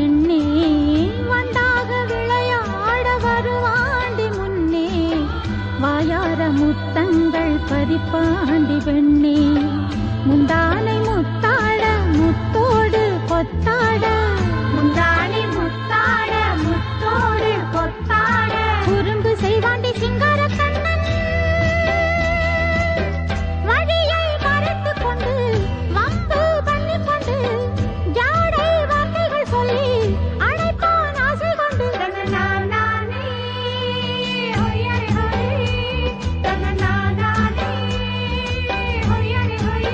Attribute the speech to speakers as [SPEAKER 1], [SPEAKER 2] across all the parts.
[SPEAKER 1] பெண்ணே வண்டாக விளையாட வருவாண்டி முன்னே வாயார முத்தங்கள் பதிப்பாண்டி பெண்ணே முந்தானை முத்தாட முத்தோடு கொத்தாட
[SPEAKER 2] முந்தானை முத்தாட முத்தோடு கொத்தாட
[SPEAKER 1] குறும்பு செய்வாண்டி சிங்கார கண்ணன் வழியை மறைத்துக் கொண்டு வம்பு பண்ணிக் கொண்டு ஜாடை வார்த்தைகள் சொல்லி அழைப்பான் ஆசை கொண்டு
[SPEAKER 2] தனநானானே, ஹொய்யரே ஹொய். தனநானானே, ஹொய்யரே ஹொய்.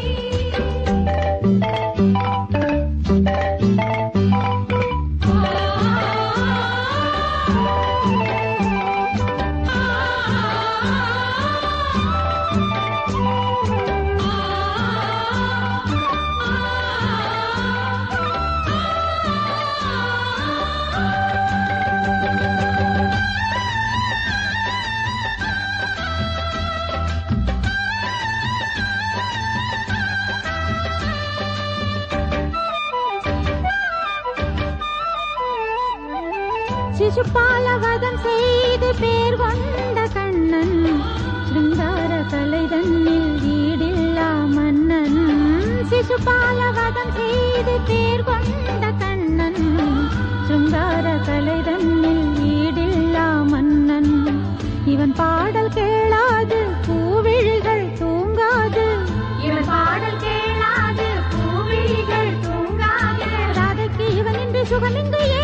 [SPEAKER 1] சிசுபாலவதம் செய்து பேர் கொண்ட கண்ணன் சிருங்கார கலை தன்னில் ஈடில்லா மன்னன் சிசுபாலவதம் செய்து பேர் கொண்ட கண்ணன் சிருங்கார கலை தன்னில் ஈடில்லா மன்னன் இவன் பாடல் கேளாது பூவிழிகள் தூங்காது
[SPEAKER 2] இவன் பாடல் கேளாது பூவிழிகள் தூங்காது
[SPEAKER 1] ராதைக்கு இவன் இன்றி சுகமிங்கு